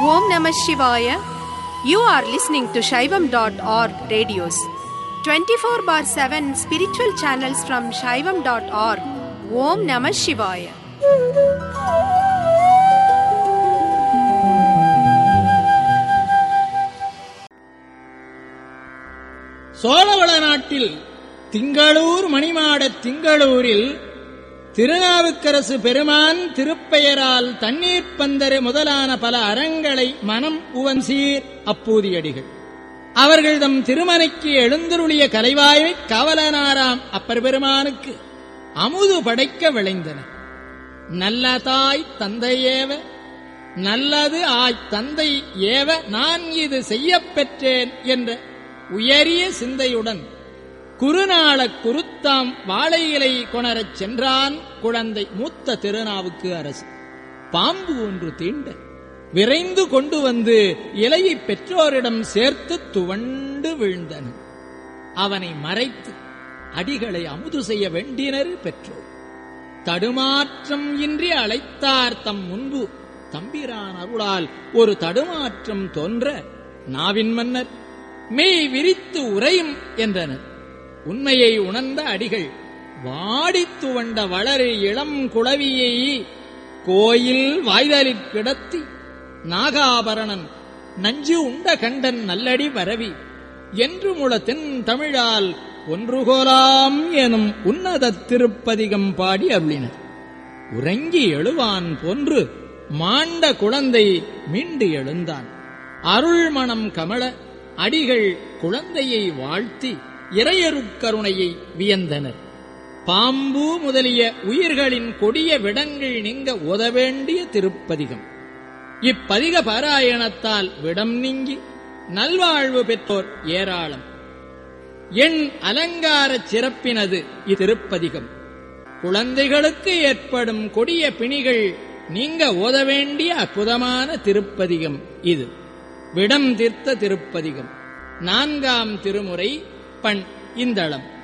Om Namah Shivaya. You are listening to Shaivam.org radios. 24 bar 7 spiritual channels from Shaivam.org. Om Namah Shivaya. சோழவள நாட்டில் திங்களூர் மணிமாடத் திங்களூரில் திருநாவுக்கரசு பெருமான் திருப்பெயரால் தண்ணீர் பந்தரு முதலான பல அறங்களை மனம் உவன்சீர் அப்பூதியடிகள் அவர்கள் தம் திருமனைக்கு எழுந்தருளிய கலைவாய்மை காவலனாராம் அப்பர் பெருமானுக்கு அமுது படைக்க விளைந்தன நல்ல தாய் தந்தையேவ நல்லது ஆய் தந்தை ஏவ நான் இது செய்யப் பெற்றேன் என்ற உயரிய சிந்தையுடன் குறுநாள குருத்தாம் வாழை இலை கொணரச் சென்றான் குழந்தை மூத்த திருநாவுக்கு அரசு பாம்பு ஒன்று தீண்ட விரைந்து கொண்டு வந்து இலையை பெற்றோரிடம் சேர்த்து துவண்டு வீழ்ந்தன அவனை மறைத்து அடிகளை அமுது செய்ய வேண்டினர் பெற்றோர் தடுமாற்றம் இன்றி அழைத்தார் தம் முன்பு தம்பிரான் அருளால் ஒரு தடுமாற்றம் தோன்ற நாவின் மன்னர் மெய் விரித்து உரையும் என்றனர் உண்மையை உணர்ந்த அடிகள் வாடித் துவண்ட வளரு இளம் குளவியை கோயில் வாய்தலிற் கிடத்தி நாகாபரணன் நஞ்சு உண்ட கண்டன் நல்லடி வரவி என்று முள தென் தமிழால் ஒன்றுகோலாம் எனும் உன்னத திருப்பதிகம் பாடி அருளினர் உறங்கி எழுவான் போன்று மாண்ட குழந்தை மீண்டு எழுந்தான் அருள்மணம் கமல அடிகள் குழந்தையை வாழ்த்தி இறையருக்கருணையை வியந்தனர் பாம்பு முதலிய உயிர்களின் கொடிய விடங்கள் நீங்க உதவேண்டிய திருப்பதிகம் இப்பதிக பாராயணத்தால் விடம் நீங்கி நல்வாழ்வு பெற்றோர் ஏராளம் எண் அலங்காரச் சிறப்பினது இத்திருப்பதிகம் குழந்தைகளுக்கு ஏற்படும் கொடிய பிணிகள் நீங்க ஓத வேண்டிய அற்புதமான திருப்பதிகம் இது விடம் தீர்த்த திருப்பதிகம் நான்காம் திருமுறை பண் இந்தளம்